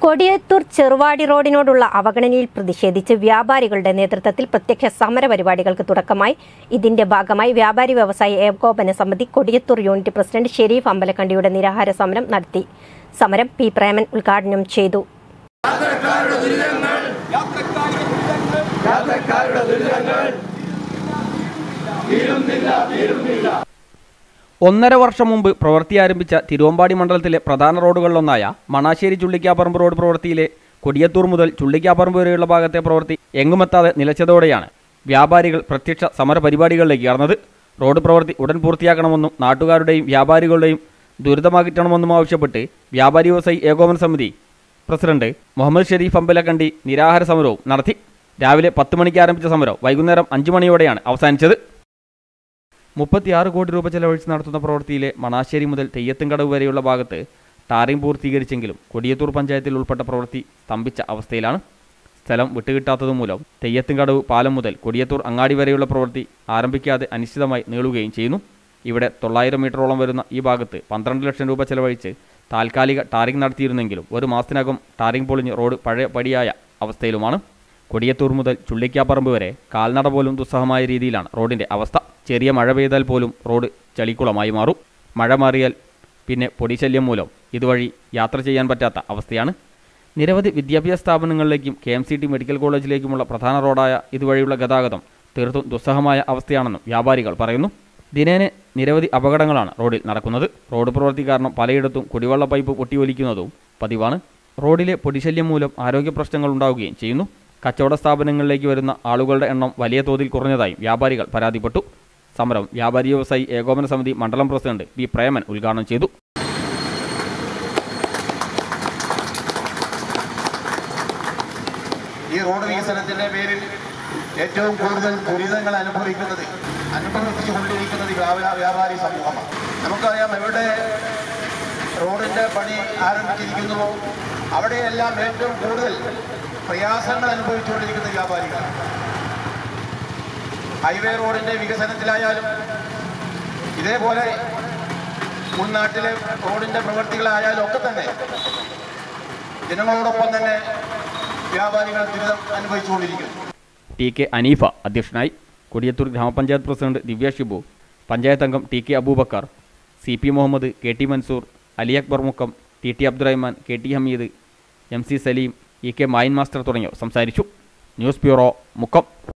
കൊടിയത്തൂർ ചെറുവാടി റോഡിനോടുള്ള അവഗണനയിൽ പ്രതിഷേധിച്ച് വ്യാപാരികളുടെ നേതൃത്വത്തിൽ പ്രത്യക്ഷ സമര പരിപാടികൾക്ക് തുടക്കമായി ഇതിന്റെ ഭാഗമായി വ്യാപാരി വ്യവസായ ഏകോപന സമിതി കൊടിയത്തൂർ യൂണിറ്റ് പ്രസിഡന്റ് ഷെരീഫ് അമ്പലക്കണ്ടിയുടെ നിരാഹാര സമരം നടത്തി സമരം പി പ്രേമൻ ഉദ്ഘാടനം ചെയ്തു ഒന്നര വർഷം മുമ്പ് പ്രവൃത്തി ആരംഭിച്ച തിരുവമ്പാടി മണ്ഡലത്തിലെ പ്രധാന റോഡുകളിലൊന്നായ മണാശ്ശേരി ചുള്ളിക്കാപ്പറമ്പ് റോഡ് പ്രവൃത്തിയിലെ കൊടിയത്തൂർ മുതൽ ചുള്ളിക്കാപ്പറമ്പ് വരെയുള്ള ഭാഗത്തെ പ്രവൃത്തി എങ്ങുമെത്താതെ നിലച്ചതോടെയാണ് വ്യാപാരികൾ പ്രത്യക്ഷ സമര പരിപാടികളിലേക്ക് കടന്നത് റോഡ് പ്രവൃത്തി ഉടൻ പൂർത്തിയാക്കണമെന്നും നാട്ടുകാരുടെയും വ്യാപാരികളുടെയും ദുരിതമാകിട്ടണമെന്നും ആവശ്യപ്പെട്ട് വ്യാപാരി വ്യവസായി ഏകോപന സമിതി പ്രസിഡന്റ് മുഹമ്മദ് ഷെരീഫ് അമ്പലക്കണ്ടി നിരാഹാര സമരവും നടത്തി രാവിലെ പത്ത് മണിക്ക് ആരംഭിച്ച സമരം വൈകുന്നേരം അഞ്ചു മണിയോടെയാണ് അവസാനിച്ചത് മുപ്പത്തിയാറ് കോടി രൂപ ചെലവഴിച്ച് നടത്തുന്ന പ്രവൃത്തിയിലെ മണാശ്ശേരി മുതൽ തെയ്യത്തുംകടവ് വരെയുള്ള ഭാഗത്ത് ടാറിംഗ് പൂർത്തീകരിച്ചെങ്കിലും കൊടിയത്തൂർ പഞ്ചായത്തിൽ ഉൾപ്പെട്ട പ്രവൃത്തി സ്തംഭിച്ച അവസ്ഥയിലാണ് സ്ഥലം വിട്ടുകിട്ടാത്തതുമൂലം തെയ്യത്തുംകടവ് പാലം മുതൽ കൊടിയത്തൂർ അങ്ങാടി വരെയുള്ള പ്രവൃത്തി ആരംഭിക്കാതെ അനിശ്ചിതമായി നീളുകയും ചെയ്യുന്നു ഇവിടെ തൊള്ളായിരം മീറ്ററോളം വരുന്ന ഈ ഭാഗത്ത് പന്ത്രണ്ട് ലക്ഷം രൂപ ചെലവഴിച്ച് താൽക്കാലിക ടാറിംഗ് നടത്തിയിരുന്നെങ്കിലും ഒരു മാസത്തിനകം ടാറിംഗ് പൊളിഞ്ഞ് റോഡ് പഴയ പടിയായ അവസ്ഥയിലുമാണ് കൊടിയത്തൂർ മുതൽ ചുള്ളിക്കാപ്പറമ്പ് വരെ കാൽനട പോലും ദുസ്സഹമായ രീതിയിലാണ് റോഡിന്റെ അവസ്ഥ ചെറിയ മഴ പെയ്താൽ പോലും റോഡ് ചളിക്കുളമായി മാറും മഴ മാറിയാൽ പിന്നെ പൊടിശല്യം മൂലം ഇതുവഴി യാത്ര ചെയ്യാൻ പറ്റാത്ത അവസ്ഥയാണ് നിരവധി വിദ്യാഭ്യാസ സ്ഥാപനങ്ങളിലേക്കും K M C T medical കോളേജിലേക്കുമുള്ള പ്രധാന റോഡായ ഇതുവഴിയുള്ള ഗതാഗതം തീർത്തും ദുസ്സഹമായ അവസ്ഥയാണെന്നും വ്യാപാരികൾ പറയുന്നു ദിനേന നിരവധി അപകടങ്ങളാണ് റോഡിൽ നടക്കുന്നത് റോഡ് പ്രവൃത്തി കാരണം പലയിടത്തും കുടിവെള്ള പൈപ്പ് പൊട്ടിയൊലിക്കുന്നതും പതിവാണ് റോഡിലെ പൊടിശല്യം മൂലം ആരോഗ്യ പ്രശ്നങ്ങൾ ഉണ്ടാവുകയും ചെയ്യുന്നു കച്ചവട സ്ഥാപനങ്ങളിലേക്ക് വരുന്ന ആളുകളുടെ എണ്ണം വലിയ തോതിൽ കുറഞ്ഞതായും വ്യാപാരികൾ പരാതിപ്പെട്ടു സമരം വ്യാപാരി വ്യവസായി ഏകോപന സമിതി മണ്ഡലം പ്രസിഡന്റ് വി പ്രേമൻ ഉദ്ഘാടനം ചെയ്തു ഈ റോഡ് വികസനത്തിന്റെ പേരിൽ ഏറ്റവും കൂടുതൽ ദുരിതങ്ങൾ അനുഭവിക്കുന്നത് അനുഭവിച്ചുകൊണ്ടിരിക്കുന്നത് ഈ വ്യാപാ- വ്യാപാരി സമൂഹമാണ് നമുക്കറിയാം എവിടെ റോഡിന്റെ പണി ആരംഭിച്ചിരിക്കുന്നുവോ അവിടെയെല്ലാം ഏറ്റവും കൂടുതൽ പ്രയാസങ്ങൾ അനുഭവിച്ചുകൊണ്ടിരിക്കുന്ന വ്യാപാരികളാണ് ഹൈവേ റോഡിന്റെ വികസനത്തിലായാലും ഇതേപോലെ ഉൾനാട്ടിലെ റോഡിന്റെ പ്രവൃത്തികളായാലും ഒക്കെ തന്നെ ജനങ്ങളോടൊപ്പം തന്നെ വ്യാപാരികൾ ദുരിതം അനുഭവിച്ചുകൊണ്ടിരിക്കുന്നു ടി കെ അനീഫ അധ്യക്ഷനായി കൊടിയത്തൂർ ഗ്രാമപഞ്ചായത്ത് പ്രസിഡന്റ് ദിവ്യ ഷിബു പഞ്ചായത്ത് അംഗം T K Aboobacker C P Muhammad K T Mansoor Ali Akbar Mukkam T T Abdurahman K T Hameed M C Saleem E K Mayin master തുടങ്ങിയവർ സംസാരിച്ചു ന്യൂസ് ബ്യൂറോ മുക്കം